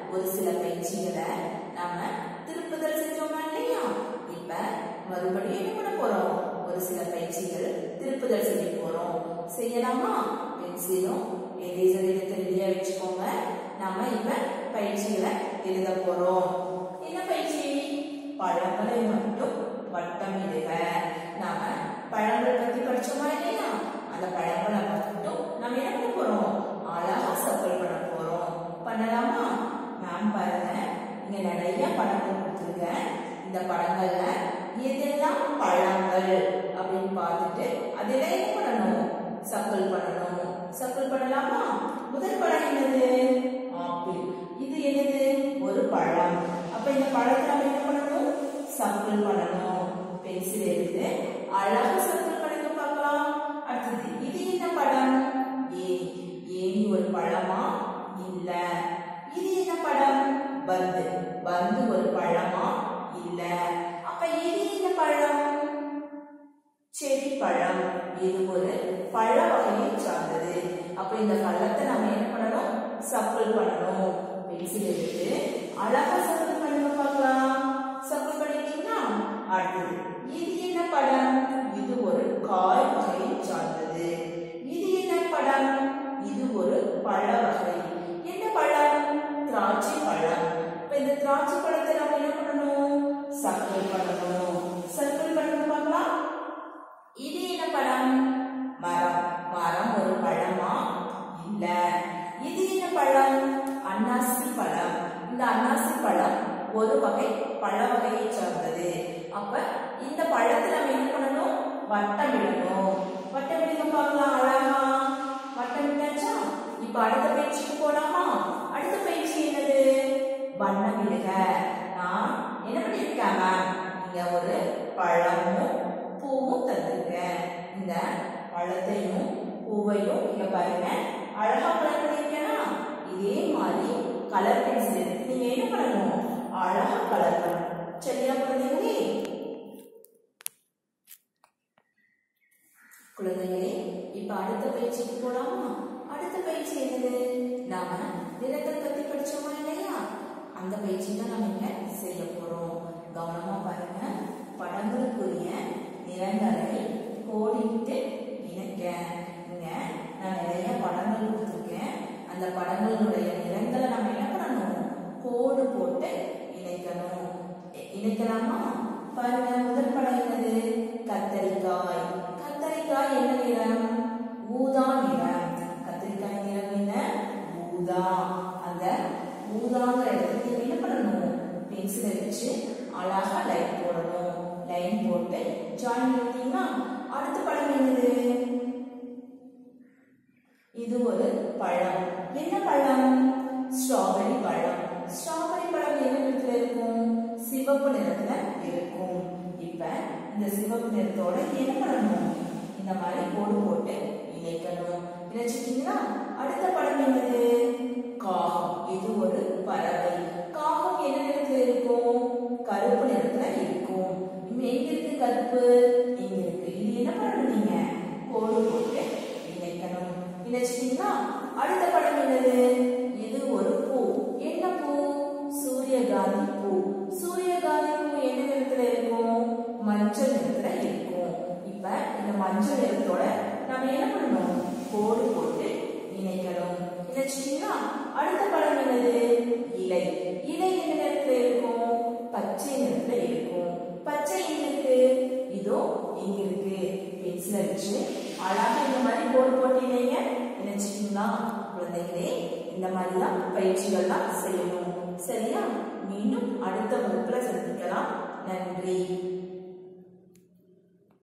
ஒரு சில பயிற்சிகளை நாம திருப்புதல் செஞ்சோமா இல்லையா இப்ப மறுபடியும் என்ன பண்ண போறோம் ஒரு சில பயிற்சிகள் திருப்புதல் செய்ய போறோம் செய்யலாமா பென்சிலும் எரேசர் எடுத்து ரெடியா வச்சுக்கோங்க நாம இப்ப பயிற்சிகளை எழுத போறோம் என்ன பயிற்சி பழங்களை மட்டும் வட்டமிடுக நாம பழங்கள் பத்தி படிச்சோமா இல்லையா அந்த பழங்களை மட்டும் நம்ம என்ன பண்ண போறோம் அழகா சர்க்கிள் பண்ண போறோம் பண்ணலாமா மேம் பாருங்க இங்க நிறைய படங்கள் கொடுத்துருக்கேன் இந்த படங்கள்ல எதெல்லாம் பழங்கள் அப்படின்னு பார்த்துட்டு அதெல்லாம் என்ன பண்ணணும் சர்க்கிள் பண்ணணும் சர்க்கிள் பண்ணலாமா முதல் பழம் என்னது ஆப்பிள் இது என்னது ஒரு பழம் அப்ப இந்த பழத்தை நம்ம என்ன பண்ணணும் சர்க்கிள் பண்ணணும் பென்சில் எடுத்து அழகா சர்க்கிள் பண்ணுங்க பார்க்கலாம் அடுத்தது இது என்ன படம் ஏனி ஏனி ஒரு பழமா இல்ல இது என்ன படம் பந்து பந்து ஒரு பழமா இல்ல அப்ப இது என்ன பழம் செடி பழம் இது ஒரு பழ வகையை சார்ந்தது அப்ப இந்த பழத்தை நம்ம என்ன பண்ணணும் சப்பிள் பண்ணணும் பென்சில் எடுத்து அழகா சப்பிள் பண்ணுங்க பார்க்கலாம் சப்பிள் பண்ணிட்டீங்களா அடுத்தது இது என்ன படம் இது ஒரு காய் வகையை சார்ந்தது இது என்ன படம் இது ஒரு பழ வகை என்ன பழம் திராட்சை பழம் இப்ப இந்த திராட்சை பழத்தை நம்ம என்ன பண்ணணும் சர்க்கிள் பண்ணணும் சர்க்கிள் பண்ணுங்க பார்க்கலாம் இது என்ன பழம் மரம் மரம் ஒரு பழமா இல்ல இது என்ன பழம் அன்னாசி பழம் இந்த அன்னாசி பழம் ஒரு வகை பழ வகையை சார்ந்தது அப்ப இந்த பழத்தை நம்ம என்ன பண்ணணும் வட்டமிடணும் வட்டமிடுங்க பார்க்கலாம் அழகா வட்டமிட்டாச்சா இப்ப அடுத்த பயிற்சிக்கு போலாமா அடுத்த பயிற்சி என்னது வண்ணமிடுக நான் என்ன பண்ணிருக்கேன் மேம் இங்க ஒரு பழமும் பூவும் தந்திருக்கேன் இந்த பழத்தையும் பூவையும் இங்க பாருங்க அழகா கலர் பண்ணிருக்கேனா இதே மாதிரி கலர் பென்சில் எடுத்து நீங்க என்ன பண்ணணும் அழகா கலர் பண்ணணும் சரியா குழந்தைங்களே குழந்தைகளே இப்ப அடுத்த பயிற்சிக்கு போலாமா அடுத்த பயிற்சி என்னது நாம நிறத்தை பத்தி படிச்சோமா இல்லையா அந்த பயிற்சி தான் நாம இங்க செய்ய போறோம் கவனமா பாருங்க படங்களுக்குரிய நிறங்களை கோடிட்டு இணைக்க இங்க நான் நிறைய படங்கள் கொடுத்துருக்கேன் அந்த படங்களுடைய நிறங்களை நம்ம என்ன பண்ணணும் கோடு போட்டு இணைக்கணும் இ- இணைக்கலாமா பாருங்க முதல் படம் என்னது கத்தரிக்காய் கத்தரிக்காய் என்ன நிறம் ஊதா நிறம் கத்திரிக்காய் நிறம் என்ன ஊதா அந்த ஊதாங்கிற இடத்துல நீங்க என்ன பண்ணணும் பென்சிலை வச்சு அழகா லைன் போடணும் லைன் போட்டு ஜாயின் பண்ணிட்டீங்கன்னா அடுத்த படம் என்னது இது ஒரு பழம் என்ன பழம் ஸ்ட்ராபெரி பழம் ஸ்ட்ராபெரி பழம் என்ன நிறத்துல இருக்கும் சிவப்பு நிறத்துல இருக்கும் இப்ப இந்த சிவப்பு நிறத்தோட என்ன பண்ணணும் இந்த மாதிரி கோடு போட்டு இணைக்கணும் இணைச்சிட்டீங்களா அடுத்த படம் என்னது காகம் இது ஒரு பறவை காகம் என்ன நிறத்துல இருக்கும் கருப்பு நிறத்துல இருக்கும் இங்க எங்க இருக்கு கருப்பு இங்க இருக்கு இது என்ன பண்ணணும் நீங்க கோடு போட்டு இணைக்கணும் இணைச்சிட்டீங்களா அடுத்த படம் என்னது இது ஒரு பூ என்ன பூ சூரியகாந்தி பூ சூரியகாந்தி பூ என்ன நிறத்துல இருக்கும் மஞ்சள் நிறத்துல இருக்கும் இப்ப இந்த மஞ்சள் நிறத்தோட நம்ம என்ன பண்ணணும் கோடு போட்டு இணைக்கணும் இணைச்சிட்டீங்களா அடுத்த படம் என்னது இலை இலை என்ன நிறத்துல இருக்கும் பச்சை நிறத்துல இருக்கும் பச்சை எங்க இருக்கு இதோ இங்க இருக்கு பென்சிலை வச்சு அழகா இந்த மாதிரி கோடு போட்டு இணைங்க நினைச்சிட்டீங்களா குழந்தைகளே இந்த மாதிரிலாம் பயிற்சிகள்லாம் செய்யணும் சரியா மீண்டும் அடுத்த வகுப்புல சந்திக்கலாம் நன்றி